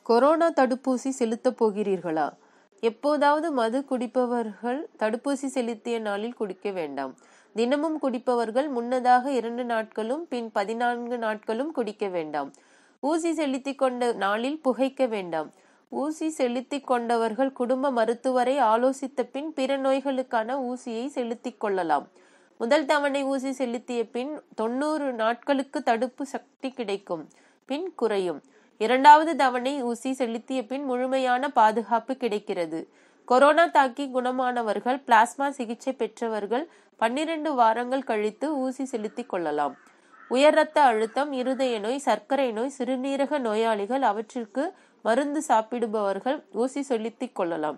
corona தடுப்பூசி செலுத்தப் போகிறீர்களா எப்போதாவது மது குடிப்பவர்கள் தடுப்பூசி செலுத்திய நாளில் குடிக்க வேண்டாம் தினமும் குடிப்பவர்கள் முன்னதாக இரண்டு நாட்களும் பின் பதினான்கு நாட்களும் குடிக்க வேண்டாம் ஊசி செலுத்திக் கொண்ட நாளில் புகைக்க வேண்டாம் ஊசி செலுத்திக் கொண்டவர்கள் குடும்ப மருத்துவரை ஆலோசித்த பின் பிற நோய்களுக்கான ஊசியை செலுத்திக் கொள்ளலாம் முதல் தவணை ஊசி செலுத்திய பின் தொண்ணூறு நாட்களுக்கு தடுப்பு சக்தி கிடைக்கும் பின் குறையும் இரண்டாவது தவணை ஊசி செலுத்திய பின் முழுமையான பாதுகாப்பு கிடைக்கிறது கொரோனா தாக்கி குணமானவர்கள் பிளாஸ்மா சிகிச்சை பெற்றவர்கள் பன்னிரண்டு வாரங்கள் கழித்து ஊசி செலுத்திக் கொள்ளலாம் உயர் ரத்த அழுத்தம் இருதய நோய் சர்க்கரை நோய் சிறுநீரக நோயாளிகள் அவற்றிற்கு மருந்து சாப்பிடுபவர்கள் ஊசி செலுத்திக் கொள்ளலாம்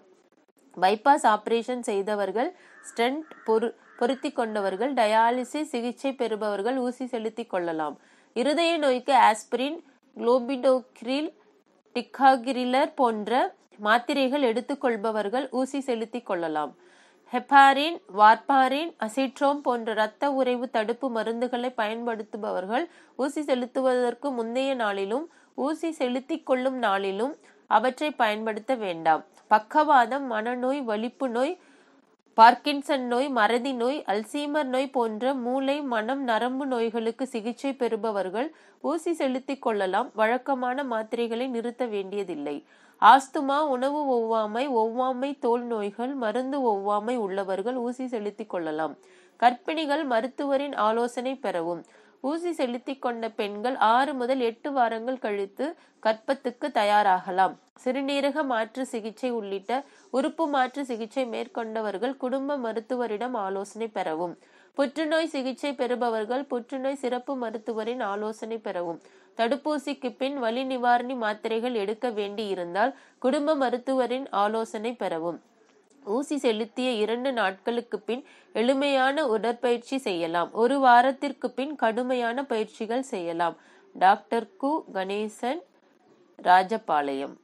பைபாஸ் ஆபரேஷன் செய்தவர்கள் ஸ்டென்ட் பொரு பொருத்தி கொண்டவர்கள் டயாலிசிஸ் சிகிச்சை பெறுபவர்கள் ஊசி செலுத்திக் கொள்ளலாம் இருதய நோய்க்கு ஆஸ்பிரின் குளோபிடோக்ரில் டிக்காகிரிலர் போன்ற மாத்திரைகள் எடுத்துக்கொள்பவர்கள் ஊசி செலுத்திக் கொள்ளலாம் ஹெப்பாரின் வார்பாரின் அசிட்ரோம் போன்ற இரத்த உறைவு தடுப்பு மருந்துகளை பயன்படுத்துபவர்கள் ஊசி செலுத்துவதற்கு முந்தைய நாளிலும் ஊசி செலுத்திக் கொள்ளும் நாளிலும் அவற்றை பயன்படுத்த வேண்டாம் பக்கவாதம் மனநோய் வலிப்பு நோய் பார்க்கின்சன் நோய் மறதி நோய் அல்சீமர் நோய் போன்ற மூளை மனம் நரம்பு நோய்களுக்கு சிகிச்சை பெறுபவர்கள் ஊசி செலுத்திக் கொள்ளலாம் வழக்கமான மாத்திரைகளை நிறுத்த வேண்டியதில்லை ஆஸ்துமா உணவு ஒவ்வாமை ஒவ்வாமை தோல் நோய்கள் மருந்து ஒவ்வாமை உள்ளவர்கள் ஊசி செலுத்திக் கொள்ளலாம் கர்ப்பிணிகள் மருத்துவரின் ஆலோசனை பெறவும் ஊசி செலுத்திக் கொண்ட பெண்கள் ஆறு முதல் எட்டு வாரங்கள் கழித்து கற்பத்துக்கு தயாராகலாம் சிறுநீரக மாற்று சிகிச்சை உள்ளிட்ட உறுப்பு மாற்று சிகிச்சை மேற்கொண்டவர்கள் குடும்ப மருத்துவரிடம் ஆலோசனை பெறவும் புற்றுநோய் சிகிச்சை பெறுபவர்கள் புற்றுநோய் சிறப்பு மருத்துவரின் ஆலோசனை பெறவும் தடுப்பூசிக்கு பின் வலி நிவாரணி மாத்திரைகள் எடுக்க வேண்டி இருந்தால் குடும்ப மருத்துவரின் ஆலோசனை பெறவும் ஊசி செலுத்திய இரண்டு நாட்களுக்கு பின் எளிமையான உடற்பயிற்சி செய்யலாம் ஒரு வாரத்திற்கு பின் கடுமையான பயிற்சிகள் செய்யலாம் டாக்டர் கு கணேசன் ராஜபாளையம்